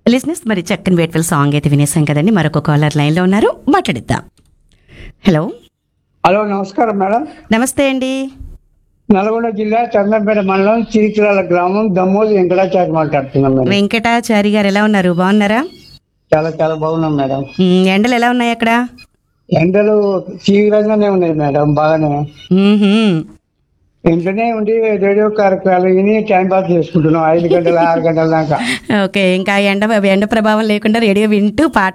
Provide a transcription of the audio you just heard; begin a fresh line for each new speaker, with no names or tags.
లిజినెస్ మరి చక్కని వేట్వెల్ సాంగ్ అయితే వినేసాం కదండి మరొక కాలర్ లైన్లో ఉన్నారు మాట్లాడిద్దాం హలో
హలో నమస్కారం మేడం
నమస్తే అండి
నల్గొండ జిల్లా చందంపేట మండలం చిరికిరాల గ్రామం దమ్మోజు వెంకటాచారి మాట్లాడుతున్నాం మేడం
వెంకటాచారి గారు ఎలా ఉన్నారు బాగున్నారా
చాలా చాలా బాగున్నాం మేడం
మ్, ఎండలు ఎలా ఉన్నాయి అక్కడ
ఎండలు తీవ్రంగానే ఉన్నాయి మేడం బాగానే
మ్మ్హ్మ్.
ఇంట్లోనే ఉండి రేడియో కార్యక్రమాలు విని టైం పాస్ చేసుకుంటున్నాం ఐదు గంటల ఆరు గంటల దాకా
ఓకే ఇంకా ఎండ ఎండ ప్రభావం లేకుండా రేడియో వింటూ పాట